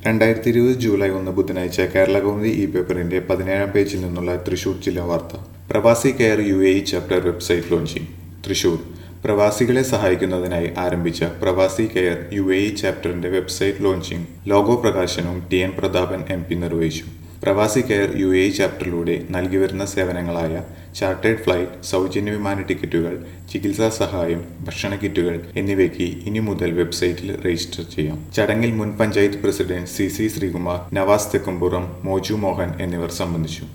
രണ്ടായിരത്തി ഇരുപത് ജൂലൈ ഒന്ന് ബുധനാഴ്ച കേരള കൗമുദി ഇ പേപ്പറിന്റെ പതിനേഴാം പേജിൽ നിന്നുള്ള തൃശൂർ ജില്ലാ വാർത്ത Pravasi care U A E chapter website launching Thrissur പ്രവാസികളെ സഹായിക്കുന്നതിനായി ആരംഭിച്ച Pravasi care U A E ചാപ്റ്ററിന്റെ വെബ്സൈറ്റ് ലോഞ്ചിങ് ലോഗോ പ്രകാശനവും T N Prathapan M P നിർവഹിച്ചു Pravasi care U A E ചാപ്റ്ററിലൂടെ നൽകി വരുന്ന സേവനങ്ങളായ ചാർട്ടേഡ് ഫ്ലൈറ്റ് സൗജന്യ വിമാന ടിക്കറ്റുകൾ ചികിത്സാ സഹായം ഭക്ഷണ കിറ്റുകൾ എന്നിവയ്ക്ക് ഇനി മുതൽ വെബ്സൈറ്റിൽ രജിസ്റ്റർ ചെയ്യാം ചടങ്ങിൽ മുൻ panchayat president C C Sreekumar Navas Thekkumpuram Moju Mohan എന്നിവർ സംബന്ധിച്ചു